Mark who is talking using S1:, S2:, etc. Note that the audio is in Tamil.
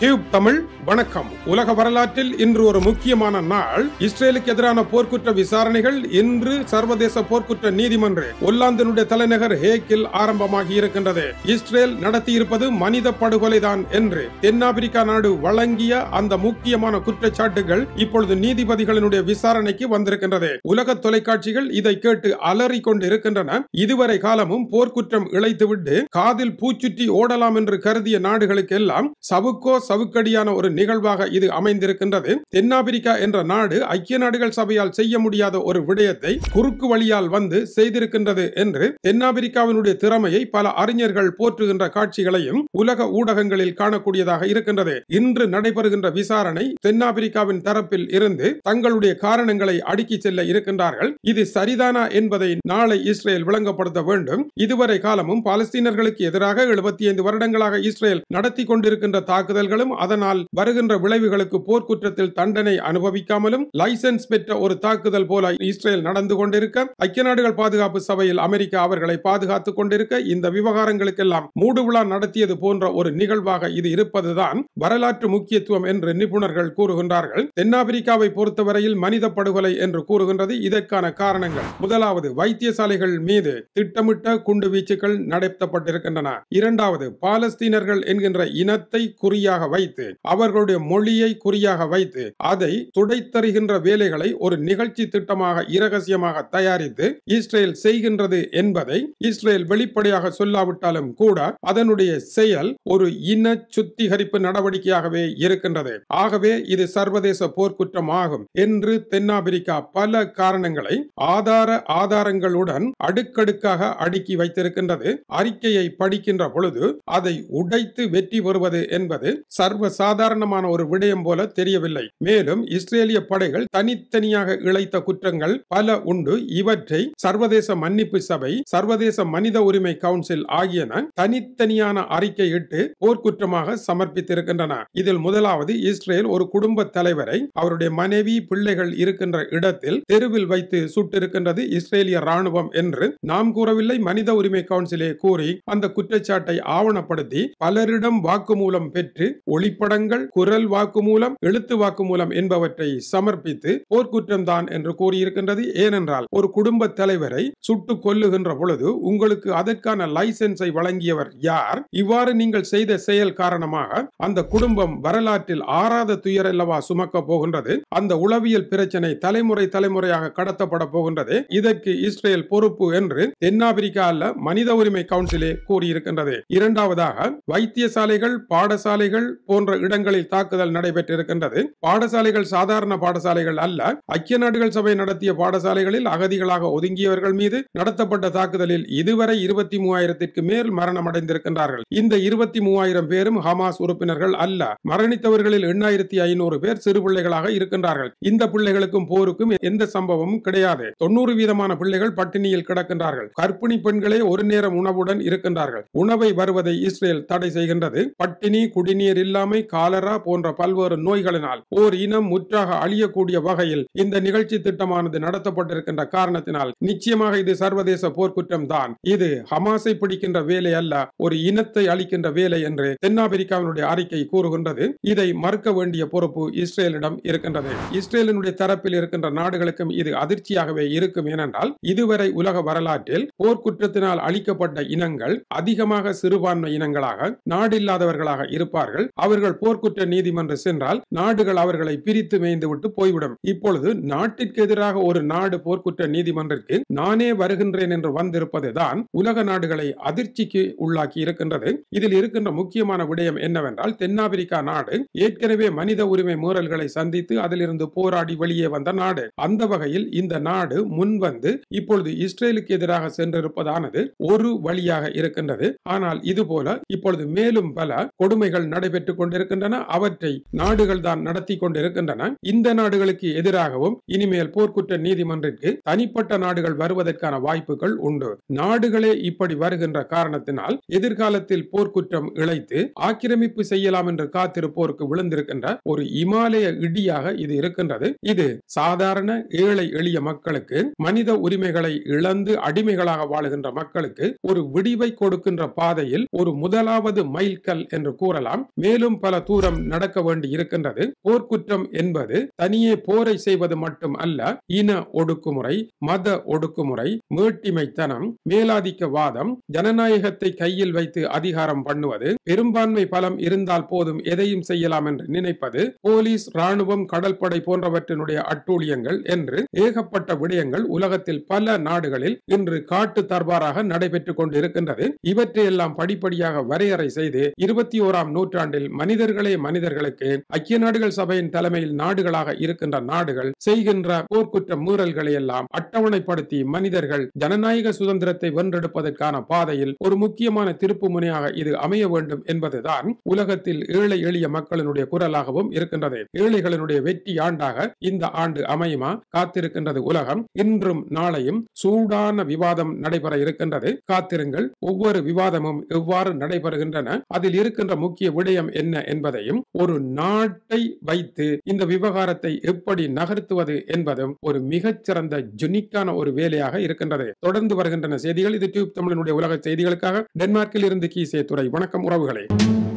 S1: டியூப் தமிழ் வணக்கம் உலக வரலாற்றில் இன்று ஒரு முக்கியமான நாள் இஸ்ரேலுக்கு எதிரான போர்க்குற்ற விசாரணைகள் இன்று சர்வதேச போர்க்குற்ற நீதிமன்ற ஒல்லாந்தினுடைய தலைநகர் ஹேக்கில் ஆரம்பமாகி இருக்கின்றது இஸ்ரேல் நடத்தியிருப்பது மனித படுகொலைதான் என்று தென்னாப்பிரிக்கா நாடு வழங்கிய அந்த முக்கியமான குற்றச்சாட்டுகள் இப்பொழுது நீதிபதிகளினுடைய விசாரணைக்கு வந்திருக்கின்றது உலக தொலைக்காட்சிகள் இதை கேட்டு அலறிக் கொண்டு இருக்கின்றன இதுவரை காலமும் போர்க்குற்றம் இழைத்துவிட்டு காதில் பூச்சுற்றி ஓடலாம் என்று கருதிய நாடுகளுக்கு எல்லாம் சவுக்கோ சவுக்கடியான ஒரு நிகழ்வாக இது அமைந்திருக்கின்றது தென்னாப்பிரிக்கா என்ற நாடு ஐக்கிய நாடுகள் சபையால் செய்ய முடியாத ஒரு விடயத்தை குறுக்கு வழியால் வந்து செய்திருக்கின்றது என்று தென்னாப்பிரிக்காவினுடைய திறமையை பல அறிஞர்கள் போற்றுகின்ற காட்சிகளையும் உலக ஊடகங்களில் காணக்கூடியதாக இருக்கின்றது இன்று நடைபெறுகின்ற விசாரணை தென்னாப்பிரிக்காவின் தரப்பில் இருந்து தங்களுடைய காரணங்களை அடுக்கி செல்ல இருக்கின்றார்கள் இது சரிதானா என்பதை நாளை இஸ்ரேல் விளங்கப்படுத்த வேண்டும் இதுவரை காலமும் பாலஸ்தீனர்களுக்கு எதிராக எழுபத்தி ஐந்து வருடங்களாக இஸ்ரேல் நடத்தி கொண்டிருக்கின்ற தாக்குதல்களும் அதனால் வருகின்ற விளைவுகளுக்கு போர்க்குற்றத்தில் தண்டனை அனுபவிக்காமலும் லைசன்ஸ் பெற்ற ஒரு தாக்குதல் போல இஸ்ரேல் நடந்து கொண்டிருக்க ஐக்கிய நாடுகள் பாதுகாப்பு சபையில் அமெரிக்கா அவர்களை பாதுகாத்துக் கொண்டிருக்க இந்த விவகாரங்களுக்கெல்லாம் மூடுவிழா நடத்தியது போன்ற ஒரு நிகழ்வாக இது இருப்பதுதான் வரலாற்று முக்கியத்துவம் என்று நிபுணர்கள் கூறுகின்றார்கள் தென்னாப்பிரிக்காவை பொறுத்தவரையில் மனித படுகொலை என்று கூறுகின்றது இதற்கான காரணங்கள் முதலாவது வைத்தியசாலைகள் மீது திட்டமிட்ட குண்டு வீச்சுகள் நடத்தப்பட்டிருக்கின்றன இரண்டாவது பாலஸ்தீனர்கள் என்கின்ற இனத்தை குறியாக வைத்து அவர்களுடைய மொழியை குறியாக வைத்து அதை துடைத்தறிகின்ற வேலைகளை ஒரு நிகழ்ச்சி திட்டமாக இரகசியமாக தயாரித்து இஸ்ரேல் செய்கின்றது என்பதை இஸ்ரேல் வெளிப்படையாக சொல்லாவிட்டாலும் கூட அதனுடைய செயல் ஒரு இன சுத்திகரிப்பு நடவடிக்கையாகவே இருக்கின்றது ஆகவே இது சர்வதேச போர்க்குற்றம் ஆகும் என்று தென்னாப்பிரிக்கா பல காரணங்களை ஆதார ஆதாரங்களுடன் அடுக்கடுக்காக அடுக்கி வைத்திருக்கின்றது அறிக்கையை படிக்கின்ற பொழுது அதை உடைத்து வெற்றி பெறுவது என்பது சர்வ சாதாரணமான ஒரு விடயம் போல தெரியவில்லை மேலும் இஸ்ரேலிய படைகள் தனித்தனியாக இழைத்த குற்றங்கள் பல உண்டு இவற்றை சர்வதேச மன்னிப்பு சபை சர்வதேச மனித உரிமை கவுன்சில் ஆகியன தனித்தனியான அறிக்கையிட்டு போர்க்குற்றமாக சமர்ப்பித்திருக்கின்றன இதில் முதலாவது இஸ்ரேல் ஒரு குடும்ப தலைவரை அவருடைய மனைவி பிள்ளைகள் இருக்கின்ற இடத்தில் தெருவில் வைத்து சுட்டிருக்கின்றது இஸ்ரேலிய ராணுவம் என்று நாம் கூறவில்லை மனித உரிமை கவுன்சிலே கூறி அந்த குற்றச்சாட்டை ஆவணப்படுத்தி பலரிடம் வாக்குமூலம் பெற்று ஒளிப்படங்கள் குரல் வாக்குமூலம் எழுத்து வாக்குமூலம் என்பவற்றை சமர்ப்பித்து போர்க்குற்றம் தான் என்று கூறியிருக்கின்றது ஏனென்றால் ஒரு குடும்ப தலைவரை சுட்டு கொல்லுகின்ற பொழுது உங்களுக்கு அதற்கான லைசன்ஸை வழங்கியவர் யார் இவ்வாறு நீங்கள் செய்த செயல் காரணமாக அந்த குடும்பம் வரலாற்றில் ஆறாத துயர் அல்லவா சுமக்க போகின்றது அந்த உளவியல் பிரச்சனை தலைமுறை தலைமுறையாக கடத்தப்பட போகின்றது இதற்கு இஸ்ரேல் பொறுப்பு என்று தென்னாப்பிரிக்கா அல்ல மனித உரிமை கவுன்சிலே கூறியிருக்கின்றது இரண்டாவதாக வைத்தியசாலைகள் பாடசாலைகள் போன்ற இடங்களில் தாக்குதல் நடைபெற்றிருக்கின்றது பாடசாலைகள் சாதாரண பாடசாலைகள் அல்ல ஐக்கிய நாடுகள் சபை நடத்திய பாடசாலைகளில் அகதிகளாக ஒதுங்கியவர்கள் மீது நடத்தப்பட்ட தாக்குதலில் இதுவரை இருபத்தி மூவாயிரத்திற்கு மேல் மரணம் அடைந்திருக்கின்றார்கள் இந்த இருபத்தி மூவாயிரம் பேரும் ஹமாஸ் உறுப்பினர்கள் அல்ல மரணித்தவர்களில் எண்ணாயிரத்தி ஐநூறு பேர் சிறு பிள்ளைகளாக இருக்கின்றார்கள் இந்த பிள்ளைகளுக்கும் போருக்கும் எந்த சம்பவமும் கிடையாது தொண்ணூறு வீதமான பிள்ளைகள் பட்டினியில் கிடக்கின்றார்கள் கர்ப்பிணி பெண்களே ஒரு நேரம் உணவுடன் இருக்கின்றார்கள் உணவை வருவதை இஸ்ரேல் தடை செய்கின்றது பட்டினி குடிநீர் இல்லாமை காலரா போன்ற பல்வேறு நோய்களினால் ஓர் இனம் முற்றாக அழியக்கூடிய வகையில் இந்த நிகழ்ச்சி திட்டமானது நடத்தப்பட்டிருக்கின்ற காரணத்தினால் நிச்சயமாக இது சர்வதேச போர்க்குற்றம் தான் இது ஹமாஸை பிடிக்கின்ற வேலை அல்ல ஒரு இனத்தை அளிக்கின்ற வேலை என்று தென்னாப்பிரிக்காவினுடைய அறிக்கை கூறுகின்றது இதை மறுக்க வேண்டிய பொறுப்பு இஸ்ரேலிடம் இருக்கின்றது இஸ்ரேலினுடைய தரப்பில் இருக்கின்ற நாடுகளுக்கும் இது அதிர்ச்சியாகவே இருக்கும் ஏனென்றால் இதுவரை உலக வரலாற்றில் போர்க்குற்றத்தினால் அளிக்கப்பட்ட இனங்கள் அதிகமாக சிறுபான்மை இனங்களாக நாடில்லாதவர்களாக இருப்பார்கள் அவர்கள் போர்க்குற்ற நீதிமன்றம் சென்றால் நாடுகள் அவர்களை பிரித்து மேய்ந்து விட்டு போய்விடும் இப்பொழுது நாட்டிற்கு எதிராக ஒரு நாடு போர்க்குற்ற நீதிமன்றத்திற்கு நானே வருகின்றேன் என்று வந்திருப்பதுதான் உலக நாடுகளை அதிர்ச்சிக்கு உள்ளாக்கி இருக்கின்றது இதில் இருக்கின்ற முக்கியமான விடயம் என்னவென்றால் தென்னாப்பிரிக்கா நாடு ஏற்கனவே மனித உரிமை மீறல்களை சந்தித்து அதிலிருந்து போராடி வெளியே வந்த நாடு அந்த வகையில் இந்த நாடு முன்வந்து இப்பொழுது இஸ்ரேலுக்கு எதிராக சென்றிருப்பதானது ஒரு வழியாக இருக்கின்றது ஆனால் இதுபோல இப்பொழுது மேலும் பல கொடுமைகள் நடைபெற்றுக் கொண்டிருக்கின்றன அவற்றை நாடுகள் தான் நடத்தி கொண்டிருக்கின்றன இந்த நாடுகளுக்கு எதிராகவும் இனிமேல் போர்க்குற்ற நீதிமன்றத்திற்கு தனிப்பட்ட நாடுகள் வருவதற்கான வாய்ப்புகள் உண்டு நாடுகளே இப்படி வருகின்ற காரணத்தினால் எதிர்காலத்தில் போர்க்குற்றம் இழைத்து ஆக்கிரமிப்பு செய்யலாம் என்று காத்திருப்போருக்கு விழுந்திருக்கின்ற ஒரு இமாலய இடியாக இது இருக்கின்றது இது சாதாரண ஏழை எளிய மக்களுக்கு மனித உரிமைகளை இழந்து அடிமைகளாக வாழுகின்ற மக்களுக்கு ஒரு விடிவை கொடுக்கின்ற பாதையில் ஒரு முதலாவது மைல்கல் என்று கூறலாம் மேலும் மேலும் பல தூரம் நடக்க வேண்டி இருக்கின்றது போர்க்குற்றம் என்பது தனியே போரை செய்வது மட்டும் அல்ல இன ஒடுக்குமுறை மத ஒடுக்குமுறை மேட்டிமைத்தனம் மேலாதிக்கவாதம் ஜனநாயகத்தை கையில் வைத்து அதிகாரம் பண்ணுவது பெரும்பான்மை பலம் இருந்தால் போதும் எதையும் செய்யலாம் என்று நினைப்பது போலீஸ் ராணுவம் கடற்படை போன்றவற்றினுடைய அட்டூழியங்கள் என்று ஏகப்பட்ட விடயங்கள் உலகத்தில் பல நாடுகளில் இன்று காட்டு தர்பாராக நடைபெற்றுக் கொண்டிருக்கின்றது இவற்றையெல்லாம் படிப்படியாக வரையறை செய்து இருபத்தி ஓராம் நூற்றாண்டில் மனிதர்களே மனிதர்களுக்கு ஐக்கிய நாடுகள் சபையின் தலைமையில் நாடுகளாக இருக்கின்ற நாடுகள் செய்கின்ற போர்க்குற்ற மீறல்களை எல்லாம் அட்டவணைப்படுத்தி மனிதர்கள் ஜனநாயக சுதந்திரத்தை வென்றெடுப்பதற்கான பாதையில் ஒரு முக்கியமான திருப்பு முனையாக இது அமைய வேண்டும் என்பதுதான் உலகத்தில் ஏழை எளிய மக்களினுடைய குரலாகவும் இருக்கின்றது ஏழைகளினுடைய வெற்றி ஆண்டாக இந்த ஆண்டு அமையுமா காத்திருக்கின்றது உலகம் இன்றும் நாளையும் சூடான விவாதம் நடைபெற இருக்கின்றது காத்திருங்கள் ஒவ்வொரு விவாதமும் எவ்வாறு நடைபெறுகின்றன அதில் இருக்கின்ற முக்கிய விடயம் என்ன என்பதையும் ஒரு நாட்டை வைத்து இந்த விவகாரத்தை எப்படி நகர்த்துவது என்பதும் ஒரு மிகச்சிறந்த ஜுனிக்கான ஒரு வேலையாக இருக்கின்றது தொடர்ந்து வருகின்றன செய்திகள் இது டியூப் தமிழனுடைய உலக செய்திகளுக்காக டென்மார்க்கில் இருந்து கீசே துறை வணக்கம் உறவுகளே